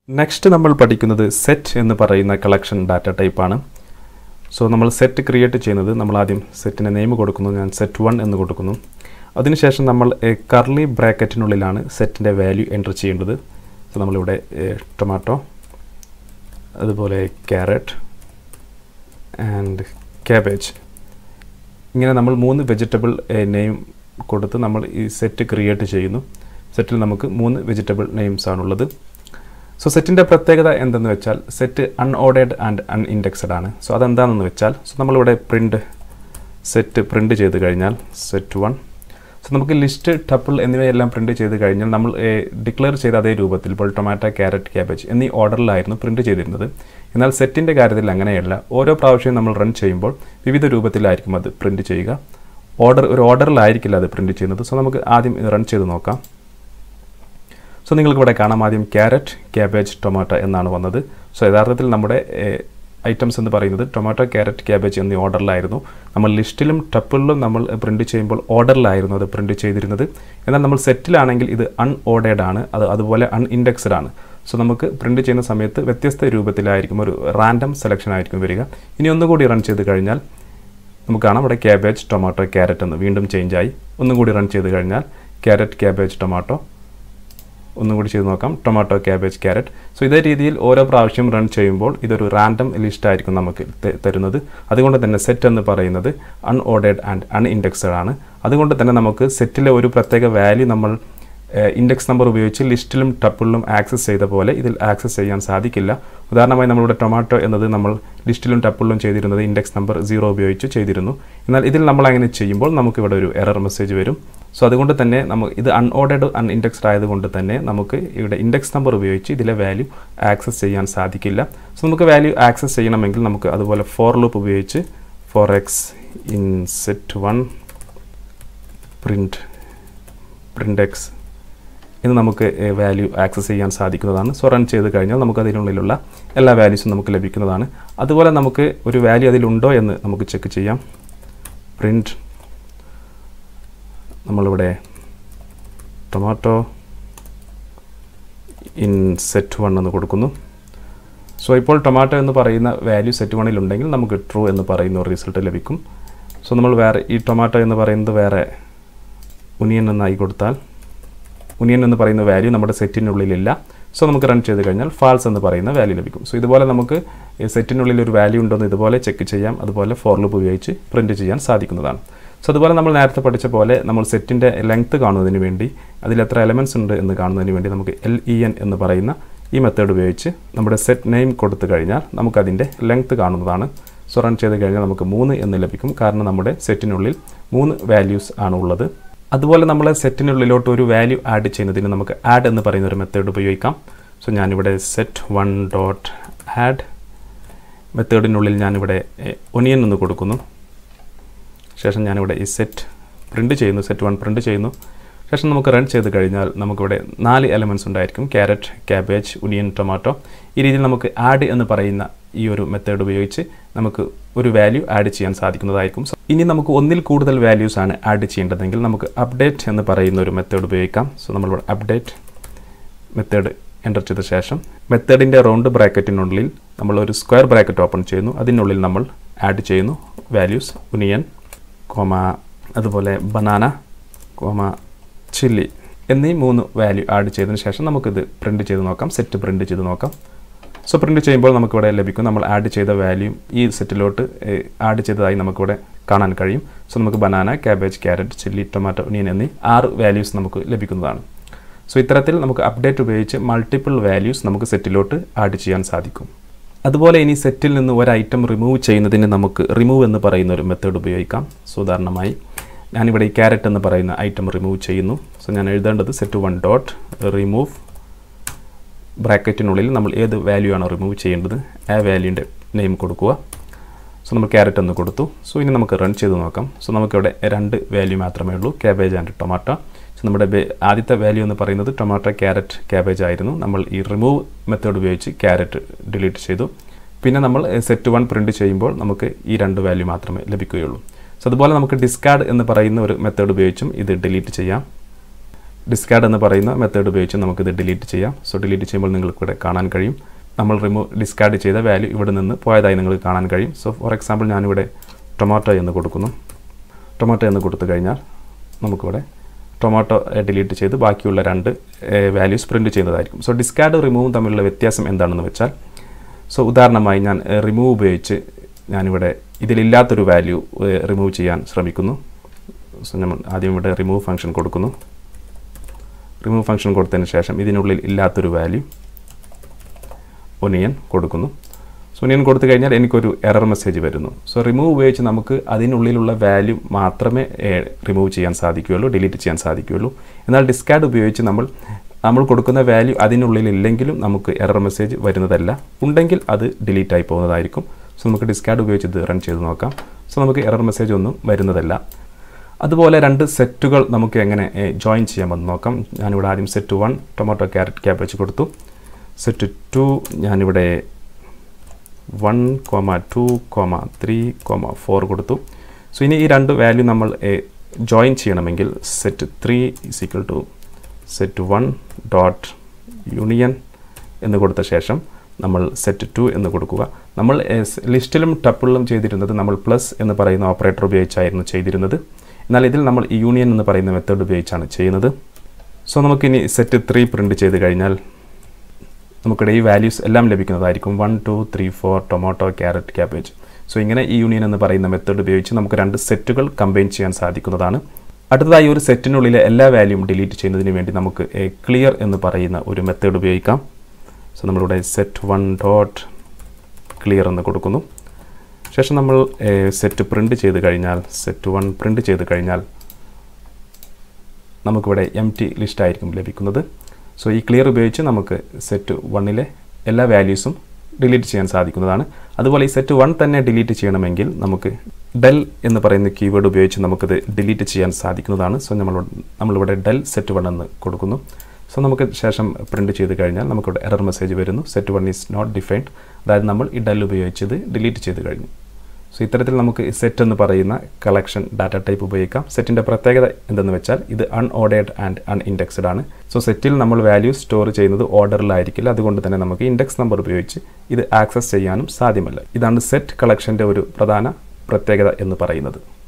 next നമ്മൾ പഠിക്കുന്നത് set എന്ന് പറയുന്ന കളക്ഷൻ ഡാറ്റ ടൈപ്പാണ് സോ നമ്മൾ സെറ്റ് ക്രിയേറ്റ് ചെയ്യുന്നത് നമ്മൾ ആദ്യം സെറ്റിന് നെയിം കൊടുക്കുന്നു ഞാൻ സെറ്റ് വൺ എന്ന് കൊടുക്കുന്നു അതിനുശേഷം നമ്മൾ കർലി ബ്രാക്കറ്റിനുള്ളിലാണ് സെറ്റിൻ്റെ വാല്യൂ എൻ്റർ ചെയ്യേണ്ടത് സോ നമ്മളിവിടെ ടൊമാറ്റോ അതുപോലെ ക്യാരറ്റ് ആൻഡ് ക്യാബേജ് ഇങ്ങനെ നമ്മൾ മൂന്ന് വെജിറ്റബിൾ നെയിം കൊടുത്ത് നമ്മൾ ഈ സെറ്റ് ക്രിയേറ്റ് ചെയ്യുന്നു സെറ്റിൽ നമുക്ക് മൂന്ന് വെജിറ്റബിൾ നെയിംസ് ആണുള്ളത് സോ സെറ്റിൻ്റെ പ്രത്യേകത എന്തെന്ന് വെച്ചാൽ സെറ്റ് അൺഓർഡേഡ് ആൻഡ് അൺഇൻഡെക്സഡ് ആണ് സോ അതെന്താണെന്ന് വെച്ചാൽ സോ നമ്മളിവിടെ പ്രിൻ്റ് സെറ്റ് പ്രിൻ്റ് ചെയ്ത് കഴിഞ്ഞാൽ സെറ്റ് വൺ സോ നമുക്ക് ലിസ്റ്റ് ടപ്പിൾ എന്നിവയെല്ലാം പ്രിൻ്റ് ചെയ്ത് കഴിഞ്ഞാൽ നമ്മൾ ഡിക്ലെയർ ചെയ്ത അതേ രൂപത്തിൽ ഇപ്പോൾ ടൊമാറ്റോ ക്യാരറ്റ് ക്യാബേജ് എന്നീ ഓർഡറിലായിരുന്നു പ്രിൻ്റ് ചെയ്തിരുന്നത് എന്നാൽ സെറ്റിൻ്റെ കാര്യത്തിൽ അങ്ങനെയല്ല ഓരോ പ്രാവശ്യവും നമ്മൾ റൺ ചെയ്യുമ്പോൾ വിവിധ രൂപത്തിലായിരിക്കും അത് പ്രിൻ്റ് ചെയ്യുക ഓർഡർ ഒരു ഓർഡറിലായിരിക്കില്ല അത് പ്രിൻ്റ് ചെയ്യുന്നത് സോ നമുക്ക് ആദ്യം ഇത് റൺ ചെയ്ത് നോക്കാം സോ നിങ്ങൾക്ക് ഇവിടെ കാണാം ആദ്യം ക്യാരറ്റ് ക്യാബേജ് ടൊമാറ്റോ എന്നാണ് വന്നത് സോ യഥാർത്ഥത്തിൽ നമ്മുടെ ഐറ്റംസ് എന്ന് പറയുന്നത് ടൊമാറ്റോ ക്യാരറ്റ് ക്യാബേജ് എന്നീ ഓർഡറിലായിരുന്നു നമ്മൾ ലിസ്റ്റിലും ടപ്പിളിലും നമ്മൾ പ്രിൻറ്റ് ചെയ്യുമ്പോൾ ഓർഡറിലായിരുന്നു അത് പ്രിൻറ്റ് ചെയ്തിരുന്നത് എന്നാൽ നമ്മൾ സെറ്റിലാണെങ്കിൽ ഇത് അൺഓർഡേഡ് ആണ് അത് അതുപോലെ അൺഇൻഡെക്സ്ഡ് ആണ് സോ നമുക്ക് പ്രിൻറ്റ് ചെയ്യുന്ന സമയത്ത് വ്യത്യസ്ത രൂപത്തിലായിരിക്കും ഒരു റാൻഡം സെലക്ഷൻ ആയിരിക്കും വരിക ഇനി ഒന്നുകൂടി റൺ ചെയ്ത് കഴിഞ്ഞാൽ നമുക്ക് കാണാം ഇവിടെ ക്യാബേജ് ടൊമാറ്റോ ക്യാരറ്റ് എന്ന് വീണ്ടും ചേഞ്ച് ആയി ഒന്നും കൂടി റൺ ചെയ്ത് കഴിഞ്ഞാൽ ക്യാരറ്റ് ക്യാബേജ് ടൊമാറ്റോ ഒന്നും കൂടി ചെയ്ത് നോക്കാം ടൊമാറ്റോ ക്യാബേജ് ക്യാരറ്റ് സോ ഇതേ രീതിയിൽ ഓരോ പ്രാവശ്യം റൺ ചെയ്യുമ്പോൾ ഇതൊരു റാൻഡം ലിസ്റ്റ് ആയിരിക്കും നമുക്ക് തരുന്നത് അതുകൊണ്ട് തന്നെ സെറ്റ് എന്ന് പറയുന്നത് അൺഓർഡേഡ് ആൻഡ് അൺഇൻഡെക്സഡ് ആണ് അതുകൊണ്ട് തന്നെ നമുക്ക് സെറ്റിലെ ഒരു പ്രത്യേക വാല്യൂ നമ്മൾ ഇൻഡെക്സ് നമ്പർ ഉപയോഗിച്ച് ലിസ്റ്റിലും ടപ്പിളിലും ആക്സസ് ചെയ്ത പോലെ ഇതിൽ ആക്സസ് ചെയ്യാൻ സാധിക്കില്ല ഉദാഹരണമായി നമ്മളുടെ ടൊമാറ്റോ എന്നത് നമ്മൾ ലിസ്റ്റിലും ടപ്പിളിലും ചെയ്തിരുന്നത് ഇൻഡെക്സ് നമ്പർ സീറോ ഉപയോഗിച്ച് ചെയ്തിരുന്നു എന്നാൽ ഇതിൽ നമ്മൾ അങ്ങനെ ചെയ്യുമ്പോൾ നമുക്ക് ഇവിടെ ഒരു എറർ മെസ്സേജ് വരും സോ അതുകൊണ്ട് തന്നെ നമുക്ക് ഇത് അൺഓർഡേഡ് അൺ ഇൻഡെക്സ്ഡ് ആയതുകൊണ്ട് തന്നെ നമുക്ക് ഇവിടെ ഇൻഡെക്സ് നമ്പർ ഉപയോഗിച്ച് ഇതിലെ വാല്യൂ ആക്സസ് ചെയ്യാൻ സാധിക്കില്ല സോ നമുക്ക് വാല്യൂ ആക്സസ് ചെയ്യണമെങ്കിൽ നമുക്ക് അതുപോലെ ഫോർ ലൂപ്പ് ഉപയോഗിച്ച് for x in set one print print x എന്ന് നമുക്ക് വാല്യൂ ആക്സസ് ചെയ്യാൻ സാധിക്കുന്നതാണ് സോ റൺ ചെയ്ത് കഴിഞ്ഞാൽ നമുക്ക് അതിനുള്ളിലുള്ള എല്ലാ വാല്യൂസും നമുക്ക് ലഭിക്കുന്നതാണ് അതുപോലെ നമുക്ക് ഒരു വാല്യൂ അതിലുണ്ടോ എന്ന് നമുക്ക് ചെക്ക് ചെയ്യാം പ്രിൻറ്റ് നമ്മളിവിടെ ടൊമാറ്റോ ഇൻ സെറ്റ് വൺ എന്ന് കൊടുക്കുന്നു സോ ഇപ്പോൾ ടൊമാറ്റോ എന്ന് പറയുന്ന വാല്യൂ സെറ്റ് വണ്ണിലുണ്ടെങ്കിൽ നമുക്ക് ട്രൂ എന്ന് പറയുന്ന ഒരു റിസൾട്ട് ലഭിക്കും സോ നമ്മൾ വേറെ ഈ ടൊമാറ്റോ എന്ന് പറയുന്നത് വേറെ ഉനിയൻ എന്നായി കൊടുത്താൽ ഉനിയൻ എന്ന് പറയുന്ന വാല്യൂ നമ്മുടെ സെറ്റിനുള്ളിലില്ല സോ നമുക്ക് റൺ ചെയ്ത് കഴിഞ്ഞാൽ ഫാൾസ് എന്ന് പറയുന്ന വാല്യൂ ലഭിക്കും സോ ഇതുപോലെ നമുക്ക് സെറ്റിനുള്ളിൽ ഒരു വാല്യൂ ഉണ്ടോയെന്ന് ഇതുപോലെ ചെക്ക് ചെയ്യാം അതുപോലെ ഫോർ ലൂപ്പ് ഉപയോഗിച്ച് പ്രിൻറ്റ് ചെയ്യാൻ സാധിക്കുന്നതാണ് സോ അതുപോലെ നമ്മൾ നേരത്തെ പഠിച്ച പോലെ നമ്മൾ സെറ്റിൻ്റെ ലെങ്ത്ത് കാണുന്നതിന് വേണ്ടി അതിൽ എത്ര എലമെൻറ്റ്സ് ഉണ്ട് എന്ന് കാണുന്നതിന് വേണ്ടി നമുക്ക് എൽ ഇ എൻ എന്ന് പറയുന്ന ഈ മെത്തേഡ് ഉപയോഗിച്ച് നമ്മുടെ സെറ്റ് നെയിം കൊടുത്തു കഴിഞ്ഞാൽ നമുക്കതിൻ്റെ ലെങ്ത്ത് കാണുന്നതാണ് സോ റൺ ചെയ്ത് കഴിഞ്ഞാൽ നമുക്ക് മൂന്ന് എന്ന് ലഭിക്കും കാരണം നമ്മുടെ സെറ്റിനുള്ളിൽ മൂന്ന് വാല്യൂസ് ആണ് ഉള്ളത് അതുപോലെ നമ്മൾ സെറ്റിനുള്ളിലോട്ട് ഒരു വാല്യൂ ആഡ് ചെയ്യുന്നതിന് നമുക്ക് ആഡ് എന്ന് പറയുന്ന ഒരു മെത്തേഡ് ഉപയോഗിക്കാം സോ ഞാനിവിടെ സെറ്റ് വൺ ഡോട്ട് ആഡ് മെത്തേഡിനുള്ളിൽ ഞാനിവിടെ ഒനിയൻ എന്ന് കൊടുക്കുന്നു ശേഷം ഞാനിവിടെ ഈ സെറ്റ് പ്രിൻറ്റ് ചെയ്യുന്നു സെറ്റ് വൺ പ്രിൻറ്റ് ചെയ്യുന്നു ശേഷം നമുക്ക് റൺ ചെയ്ത് കഴിഞ്ഞാൽ നമുക്കിവിടെ നാല് എലമെൻറ്റ്സ് ഉണ്ടായിരിക്കും ക്യാരറ്റ് ക്യാബേജ് ഉനിയൻ ടൊമാറ്റോ ഈ രീതിയിൽ നമുക്ക് ആഡ് എന്ന് പറയുന്ന ഈ ഒരു മെത്തേഡ് ഉപയോഗിച്ച് നമുക്ക് ഒരു വാല്യൂ ആഡ് ചെയ്യാൻ സാധിക്കുന്നതായിരിക്കും ഇനി നമുക്ക് ഒന്നിൽ കൂടുതൽ വാല്യൂസ് ആണ് ആഡ് ചെയ്യേണ്ടതെങ്കിൽ നമുക്ക് അപ്ഡേറ്റ് എന്ന് പറയുന്ന ഒരു മെത്തേഡ് ഉപയോഗിക്കാം സോ നമ്മളിവിടെ അപ്ഡേറ്റ് മെത്തേഡ് എൻ്റർ ചെയ്ത ശേഷം മെത്തേഡിൻ്റെ റൗണ്ട് ബ്രാക്കറ്റിനുള്ളിൽ നമ്മൾ ഒരു സ്ക്വയർ ബ്രാക്കറ്റ് ഓപ്പൺ ചെയ്യുന്നു അതിനുള്ളിൽ നമ്മൾ ആഡ് ചെയ്യുന്നു വാല്യൂസ് ഉനിയൻ കോമ അതുപോലെ ബനാന കോമ ചില്ലി എന്നീ മൂന്ന് വാല്യൂ ആഡ് ചെയ്തതിന് ശേഷം നമുക്കിത് പ്രിൻറ്റ് ചെയ്ത് നോക്കാം സെറ്റ് പ്രിൻറ്റ് ചെയ്ത് നോക്കാം സോ പ്രിൻറ്റ് ചെയ്യുമ്പോൾ നമുക്കിവിടെ ലഭിക്കും നമ്മൾ ആഡ് ചെയ്ത വാല്യൂ ഈ സെറ്റിലോട്ട് ആഡ് ചെയ്തതായി നമുക്കിവിടെ കാണാൻ കഴിയും സോ നമുക്ക് banana cabbage carrot chilli tomato onion എന്നീ ആറ് വാല്യൂസ് നമുക്ക് ലഭിക്കുന്നതാണ് സോ ഇത്തരത്തിൽ നമുക്ക് അപ്ഡേറ്റ് ഉപയോഗിച്ച് മൾട്ടിപ്പിൾ വാല്യൂസ് നമുക്ക് സെറ്റിലോട്ട് ആഡ് ചെയ്യാൻ സാധിക്കും അതുപോലെ ഇനി സെറ്റിൽ നിന്ന് ഒരു ഐറ്റം റിമൂവ് ചെയ്യുന്നതിന് നമുക്ക് റിമൂവ് എന്ന് പറയുന്ന ഒരു മെത്തേഡ് ഉപയോഗിക്കാം സോ ഉദാഹരണമായി ഞാനിവിടെ ഈ ക്യാരറ്റ് എന്ന് പറയുന്ന ഐറ്റം റിമൂവ് ചെയ്യുന്നു സോ ഞാൻ എഴുതേണ്ടത് സെറ്റ് വൺ ഡോട്ട് റിമൂവ് ബ്രാക്കറ്റിനുള്ളിൽ നമ്മൾ ഏത് വാല്യൂ ആണോ റിമൂവ് ചെയ്യേണ്ടത് ആ വാല്യൂൻ്റെ നെയിം കൊടുക്കുക സോ നമ്മൾ ക്യാരറ്റ് എന്ന് കൊടുത്തു സോ ഇനി നമുക്ക് റൺ ചെയ്ത് നോക്കാം സോ നമുക്കിവിടെ രണ്ട് വാല്യൂ മാത്രമേ ഉള്ളൂ ക്യാബേജ് ആൻഡ് ടൊമാറ്റോ സോ നമ്മുടെ ആദ്യത്തെ വാല്യൂ എന്ന് പറയുന്നത് ടൊമാറ്റോ ക്യാരറ്റ് ക്യാബേജ് ആയിരുന്നു നമ്മൾ ഈ റിമൂവ് മെത്തേഡ് ഉപയോഗിച്ച് ക്യാരറ്റ് ഡിലീറ്റ് ചെയ്തു പിന്നെ നമ്മൾ സെറ്റ് വൺ പ്രിൻറ്റ് ചെയ്യുമ്പോൾ നമുക്ക് ഈ രണ്ട് വാല്യൂ മാത്രമേ ലഭിക്കുകയുള്ളൂ സോ അതുപോലെ നമുക്ക് ഡിസ്കാർഡ് എന്ന് പറയുന്ന ഒരു മെത്തേഡ് ഉപയോഗിച്ചും ഇത് ഡിലീറ്റ് ചെയ്യാം ഡിസ്കാർഡ് എന്ന് പറയുന്ന മെത്തേഡ് ഉപയോഗിച്ച് നമുക്കിത് ഡിലീറ്റ് ചെയ്യാം സോ ഡിലീറ്റ് ചെയ്യുമ്പോൾ നിങ്ങൾക്ക് ഇവിടെ കാണാൻ കഴിയും നമ്മൾ റിമൂവ് ഡിസ്കാർഡ് ചെയ്ത വാല്യൂ ഇവിടെ നിന്ന് പോയതായി നിങ്ങൾക്ക് കാണാൻ കഴിയും സോ ഫോർ എക്സാമ്പിൾ ഞാനിവിടെ ടൊമാറ്റോ എന്ന് കൊടുക്കുന്നു ടൊമാറ്റോ എന്ന് കൊടുത്തു കഴിഞ്ഞാൽ നമുക്കിവിടെ ടൊമാറ്റോ ഡിലീറ്റ് ചെയ്ത് ബാക്കിയുള്ള രണ്ട് വാല്യൂസ് പ്രിൻറ്റ് ചെയ്യുന്നതായിരിക്കും സോ ഡിസ്കാർഡ് റിമൂവും തമ്മിലുള്ള വ്യത്യാസം എന്താണെന്ന് വെച്ചാൽ സോ ഉദാഹരണമായി ഞാൻ റിമൂവ് ഉപയോഗിച്ച് ഞാനിവിടെ ഇതിലില്ലാത്തൊരു വാല്യൂ റിമൂവ് ചെയ്യാൻ ശ്രമിക്കുന്നു സോ നമ്മൾ ആദ്യം ഇവിടെ റിമൂവ് ഫംഗ്ഷൻ കൊടുക്കുന്നു റിമൂവ് ഫംഗ്ഷൻ കൊടുത്തതിന് ശേഷം ഇതിനുള്ളിൽ ഇല്ലാത്തൊരു വാല്യൂ ഒനിയൻ കൊടുക്കുന്നു സോ ഒനിയൻ കൊടുത്തു കഴിഞ്ഞാൽ എനിക്കൊരു എറർ മെസ്സേജ് വരുന്നു സോ റിമൂവ് ഉപയോഗിച്ച് നമുക്ക് അതിനുള്ളിലുള്ള വാല്യൂ മാത്രമേ റിമൂവ് ചെയ്യാൻ സാധിക്കുകയുള്ളൂ ഡിലീറ്റ് ചെയ്യാൻ സാധിക്കുകയുള്ളൂ എന്നാൽ ഡിസ്കാർഡ് ഉപയോഗിച്ച് നമ്മൾ നമ്മൾ കൊടുക്കുന്ന വാല്യൂ അതിനുള്ളിൽ ഇല്ലെങ്കിലും നമുക്ക് എറർ മെസ്സേജ് വരുന്നതല്ല ഉണ്ടെങ്കിൽ അത് ഡിലീറ്റ് ആയി പോകുന്നതായിരിക്കും സോ നമുക്ക് ഡിസ്കാർഡ് ഉപയോഗിച്ച് ഇത് റൺ ചെയ്ത് നോക്കാം സോ നമുക്ക് എറർ മെസ്സേജ് ഒന്നും വരുന്നതല്ല അതുപോലെ രണ്ട് സെറ്റുകൾ നമുക്ക് എങ്ങനെ ജോയിൻ ചെയ്യാമെന്ന് നോക്കാം ഞാനിവിടെ ആദ്യം set one tomato carrot cabbage കൊടുത്തു സെറ്റ് ടു ഞാനിവിടെ one comma two comma three comma four കൊടുത്തു സോ ഇനി ഈ രണ്ട് വാല്യൂ നമ്മൾ ജോയിൻ ചെയ്യണമെങ്കിൽ set three is equal to set one dot union എന്ന് കൊടുത്ത ശേഷം നമ്മൾ സെറ്റ് ടു എന്ന് കൊടുക്കുക നമ്മൾ ലിസ്റ്റിലും ടപ്പിളിലും ചെയ്തിരുന്നത് നമ്മൾ പ്ലസ് എന്ന് പറയുന്ന ഓപ്പറേറ്റർ ഉപയോഗിച്ചായിരുന്നു ചെയ്തിരുന്നത് എന്നാൽ ഇതിൽ നമ്മൾ യൂണിയൻ എന്ന് പറയുന്ന മെത്തേഡ് ഉപയോഗിച്ചാണ് ചെയ്യുന്നത് സോ നമുക്കിനി സെറ്റ് ത്രീ പ്രിൻറ്റ് ചെയ്ത് കഴിഞ്ഞാൽ നമുക്കിവിടെ ഈ വാല്യൂസ് എല്ലാം ലഭിക്കുന്നതായിരിക്കും one two three four tomato carrot cabbage so ഇങ്ങനെ ഈ യൂണിയൻ എന്ന് പറയുന്ന മെത്തേഡ് ഉപയോഗിച്ച് നമുക്ക് രണ്ട് സെറ്റുകൾ കമ്പൈൻ ചെയ്യാൻ സാധിക്കുന്നതാണ് അടുത്തതായി ഒരു സെറ്റിനുള്ളിലെ എല്ലാ വാല്യൂം ഡിലീറ്റ് ചെയ്യുന്നതിന് വേണ്ടി നമുക്ക് ക്ലിയർ എന്ന് പറയുന്ന ഒരു മെത്തേഡ് ഉപയോഗിക്കാം സോ നമ്മളിവിടെ സെറ്റ് വൺ ഡോട്ട് ക്ലിയർ എന്ന് കൊടുക്കുന്നു ശേഷം നമ്മൾ സെറ്റ് പ്രിൻറ്റ് ചെയ്ത് കഴിഞ്ഞാൽ സെറ്റ് വൺ പ്രിൻറ്റ് ചെയ്ത് കഴിഞ്ഞാൽ നമുക്കിവിടെ എം ടി ലിസ്റ്റ് ആയിരിക്കും ലഭിക്കുന്നത് സോ ഈ ക്ലിയർ ഉപയോഗിച്ച് നമുക്ക് സെറ്റ് വണ്ണിലെ എല്ലാ വാല്യൂസും ഡിലീറ്റ് ചെയ്യാൻ സാധിക്കുന്നതാണ് അതുപോലെ ഈ സെറ്റ് വൺ തന്നെ ഡിലീറ്റ് ചെയ്യണമെങ്കിൽ നമുക്ക് ഡെൽ എന്ന് പറയുന്ന കീവേഡ് ഉപയോഗിച്ച് നമുക്കത് ഡിലീറ്റ് ചെയ്യാൻ സാധിക്കുന്നതാണ് സോ നമ്മൾ നമ്മളിവിടെ ഡെൽ സെറ്റ് വൺ എന്ന് കൊടുക്കുന്നു സോ നമുക്ക് ശേഷം പ്രിൻറ്റ് ചെയ്ത് കഴിഞ്ഞാൽ നമുക്കിവിടെ എറർ മെസ്സേജ് വരുന്നു set one is not defined അതായത് നമ്മൾ ഈ ഡെൽ ഉപയോഗിച്ചത് ഡിലീറ്റ് ചെയ്ത് കഴിഞ്ഞു സോ ഇത്തരത്തിൽ നമുക്ക് സെറ്റ് എന്ന് പറയുന്ന കളക്ഷൻ ഡാറ്റ ടൈപ്പ് ഉപയോഗിക്കാം സെറ്റിൻ്റെ പ്രത്യേകത എന്തെന്ന് വെച്ചാൽ ഇത് അൺഓർഡേഡ് ആൻഡ് അൺഇൻഡെക്സ്ഡ് ആണ് സോ സെറ്റിൽ നമ്മൾ വാല്യൂ സ്റ്റോർ ചെയ്യുന്നത് ഓർഡറിലായിരിക്കില്ല അതുകൊണ്ട് തന്നെ നമുക്ക് ഇൻഡെക്സ് നമ്പർ ഉപയോഗിച്ച് ഇത് ആക്സസ് ചെയ്യാനും സാധ്യമല്ല ഇതാണ് സെറ്റ് കളക്ഷൻ്റെ ഒരു പ്രധാന പ്രത്യേകത എന്ന് പറയുന്നത്